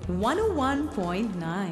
101.9.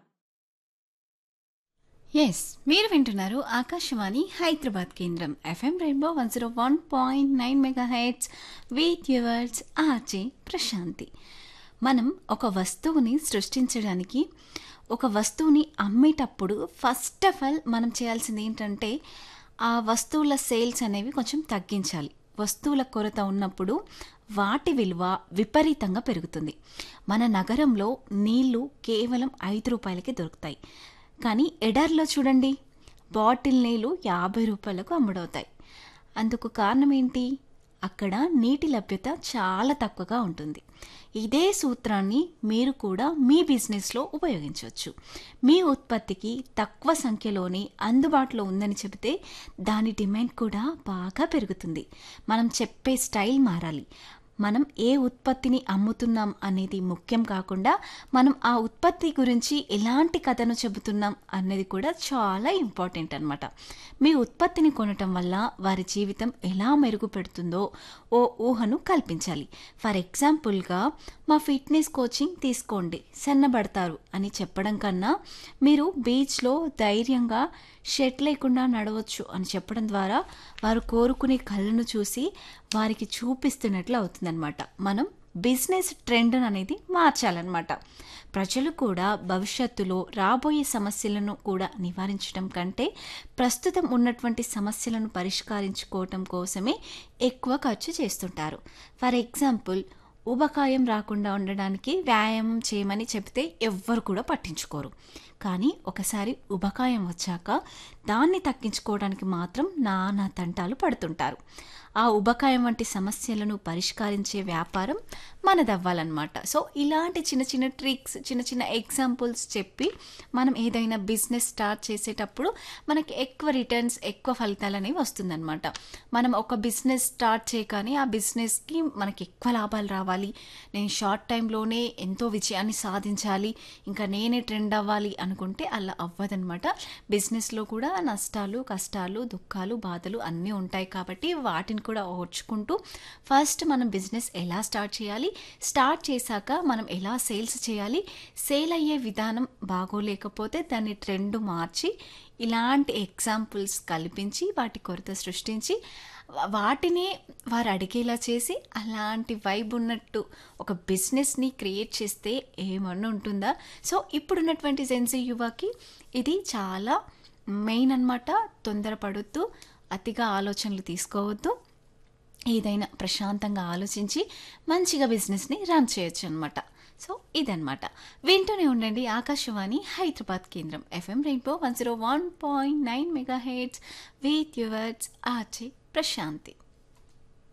Yes మీరు వింటున్నారు ఆకాశవాణి హైదరాబాద్ కేంద్రం FM rainbow one zero one point nine mega heads with yours RJ Prashanthi మనం ఒక వస్తువుని సృష్టించడానికి ఒక వస్తువుని అమ్మేటప్పుడు ఫస్ట్ ఆఫ్ ఆల్ మనం చేయాల్సింది ఏంటంటే ఆ వస్తువుల సేల్స్ అనేవి కొంచెం తగ్గించాలి వస్తువుల కొరత ఉన్నప్పుడు వాటి విలువ విపరీతంగా పెరుగుతుంది మన నగరంలో నీళ్లు కేవలం ఐదు రూపాయలకి దొరుకుతాయి కానీ ఎడార్లో చూడండి బాటిల్ నీళ్ళు యాభై రూపాయలకు అమ్ముడవుతాయి అందుకు కారణం ఏంటి అక్కడ నీటి లభ్యత చాలా తక్కువగా ఉంటుంది ఇదే సూత్రాన్ని మీరు కూడా మీ బిజినెస్లో ఉపయోగించవచ్చు మీ ఉత్పత్తికి తక్కువ సంఖ్యలోనే అందుబాటులో ఉందని చెబితే దాని డిమాండ్ కూడా బాగా పెరుగుతుంది మనం చెప్పే స్టైల్ మారాలి మనం ఏ ఉత్పత్తిని అమ్ముతున్నాం అనేది ముఖ్యం కాకుండా మనం ఆ ఉత్పత్తి గురించి ఎలాంటి కథను చెబుతున్నాం అనేది కూడా చాలా ఇంపార్టెంట్ అనమాట మీ ఉత్పత్తిని కొనటం వల్ల వారి జీవితం ఎలా మెరుగుపెడుతుందో ఓ ఊహను కల్పించాలి ఫర్ ఎగ్జాంపుల్గా మా ఫిట్నెస్ కోచింగ్ తీసుకోండి సన్నబడతారు అని చెప్పడం కన్నా మీరు బీచ్లో ధైర్యంగా షెట్ లేకుండా నడవచ్చు అని చెప్పడం ద్వారా వారు కోరుకునే కళ్ళను చూసి వారికి చూపిస్తున్నట్లు అవుతుందన్నమాట మనం బిజినెస్ ట్రెండ్ అనేది మార్చాలన్నమాట ప్రజలు కూడా భవిష్యత్తులో రాబోయే సమస్యలను కూడా నివారించడం కంటే ప్రస్తుతం ఉన్నటువంటి సమస్యలను పరిష్కరించుకోవటం కోసమే ఎక్కువ ఖర్చు చేస్తుంటారు ఫర్ ఎగ్జాంపుల్ ఊబకాయం రాకుండా ఉండడానికి వ్యాయామం చేయమని చెబితే ఎవ్వరు కూడా పట్టించుకోరు కానీ ఒకసారి ఉబకాయం వచ్చాక దాన్ని తగ్గించుకోవడానికి మాత్రం నానా తంటాలు పడుతుంటారు ఆ ఉబకాయం వంటి సమస్యలను పరిష్కరించే వ్యాపారం మనదవ్వాలన్నమాట సో ఇలాంటి చిన్న చిన్న ట్రిక్స్ చిన్న చిన్న ఎగ్జాంపుల్స్ చెప్పి మనం ఏదైనా బిజినెస్ స్టార్ట్ చేసేటప్పుడు మనకి ఎక్కువ రిటర్న్స్ ఎక్కువ ఫలితాలు అనేవి వస్తుందన్నమాట మనం ఒక బిజినెస్ స్టార్ట్ చేయగానే ఆ బిజినెస్కి మనకి ఎక్కువ లాభాలు రావాలి నేను షార్ట్ టైంలోనే ఎంతో విజయాన్ని సాధించాలి ఇంకా నేనే ట్రెండ్ అవ్వాలి అనుకుంటే అలా అవ్వదనమాట బిజినెస్లో కూడా నష్టాలు కష్టాలు దుఃఖాలు బాధలు అన్నీ ఉంటాయి కాబట్టి వాటిని కూడా ఓర్చుకుంటూ ఫస్ట్ మనం బిజినెస్ ఎలా స్టార్ట్ చేయాలి స్టార్ట్ చేశాక మనం ఎలా సేల్స్ చేయాలి సేల్ అయ్యే విధానం బాగోలేకపోతే దాన్ని ట్రెండ్ మార్చి ఇలాంటి ఎగ్జాంపుల్స్ కల్పించి వాటి కొరత సృష్టించి వాటిని వారు అడిగేలా చేసి అలాంటి వైబ్ ఉన్నట్టు ఒక బిజినెస్ని క్రియేట్ చేస్తే ఏమన్నా ఉంటుందా సో ఇప్పుడున్నటువంటి జెన్సీ యువకి ఇది చాలా మెయిన్ అనమాట తొందరపడొద్దు అతిగా ఆలోచనలు తీసుకోవద్దు ఏదైనా ప్రశాంతంగా ఆలోచించి మంచిగా బిజినెస్ని రన్ చేయొచ్చు అనమాట సో ఇదనమాట వింటూనే ఉండండి ఆకాశవాణి హైదరాబాద్ కేంద్రం FM rainbow one zero one point nine mega heads with yours RJ Prashanti